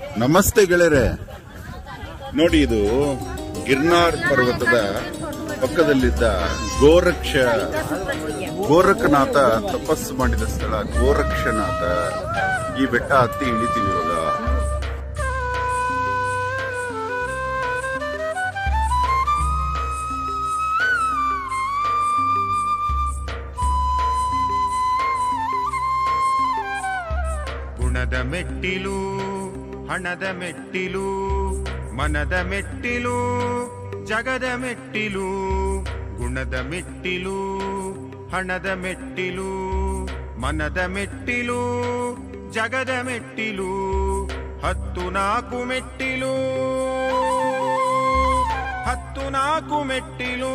ನಮಸ್ತೆ ಗೆಳೆಯರೆ ನೋಡಿ ಇದು ಗಿರ್ನಾರ್ ಪರ್ವತದ ಪಕ್ಕದಲ್ಲಿದ್ದ ಗೋರಕ್ಷ ಗೋರಖನಾಥ ತಪಸ್ಸು ಮಾಡಿದ ಸ್ಥಳ ಗೋರಕ್ಷನಾಥ ಈ ಬೆಟ್ಟ ಹತ್ತಿ ಇಳಿತೀವಿ ಇವಾಗ ಗುಣದ ಮೆಟ್ಟಿಲು ಹಣದ ಮೆಟ್ಟಿಲು ಮನದ ಮೆಟ್ಟಿಲು ಜಗದ ಮೆಟ್ಟಿಲು ಗುಣದ ಮೆಟ್ಟಿಲು ಹಣದ ಮೆಟ್ಟಿಲು ಮನದ ಮೆಟ್ಟಿಲು ಜಗದ ಮೆಟ್ಟಿಲು ಹತ್ತು ನಾಲ್ಕು ಮೆಟ್ಟಿಲು ಹತ್ತು ನಾಲ್ಕು ಮೆಟ್ಟಿಲು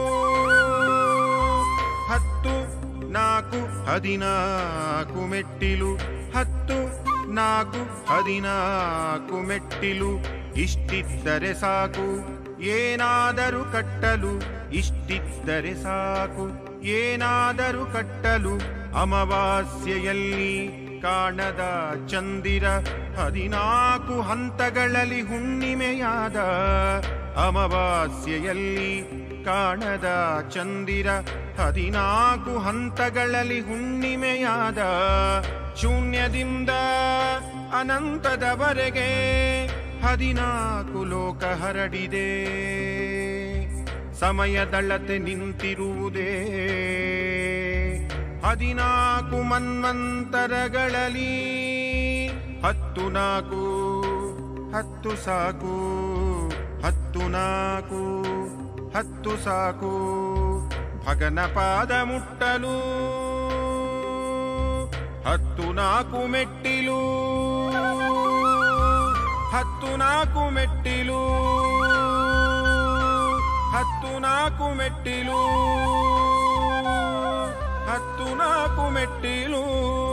ಹತ್ತು ನಾಲ್ಕು ಹದಿನಾಲ್ಕು ಮೆಟ್ಟಿಲು ಹತ್ತು ನಾಲ್ಕು ಹದಿನಾಲ್ಕು ಮೆಟ್ಟಿಲು ಇಷ್ಟಿದ್ದರೆ ಸಾಕು ಏನಾದರೂ ಕಟ್ಟಲು ಇಷ್ಟಿದ್ದರೆ ಸಾಕು ಏನಾದರೂ ಕಟ್ಟಲು ಅಮಾವಾಸ್ಯೆಯಲ್ಲಿ ಕಾಣದ ಚಂದಿರ ಹದಿನಾಲ್ಕು ಹಂತಗಳಲ್ಲಿ ಹುಣ್ಣಿಮೆಯಾದ ಅಮಾವಾಸ್ಯೆಯಲ್ಲಿ ಕಾಣದ ಚಂದಿರ ಹದಿನಾಲ್ಕು ಹಂತಗಳಲ್ಲಿ ಹುಣ್ಣಿಮೆಯಾದ ಶೂನ್ಯದಿಂದ ಅನಂತದವರೆಗೆ ಹದಿನಾಲ್ಕು ಲೋಕ ಹರಡಿದೆ ಸಮಯದಳತೆ ನಿಂತಿರುವುದೇ ಹದಿನಾಲ್ಕು ಮನ್ವಂತರಗಳಲ್ಲಿ ಹತ್ತು ನಾಲ್ಕು ಹತ್ತು ಸಾಕು ಹತ್ತು ನಾಲ್ಕು ಹತ್ತು ಸಾಕು ಭಗನ ಪಾದ ಮುಟ್ಟಲು ಹತ್ತು ನಾಲ್ಕು ಮೆಟ್ಟಿಲು ಹತ್ತು ನಾಲ್ಕು ಮೆಟ್ಟಿಲು ಹತ್ತು ನಾಲ್ಕು ಮೆಟ್ಟಿಲು ಹತ್ತು ನಾಲ್ಕು ಮೆಟ್ಟಿಲು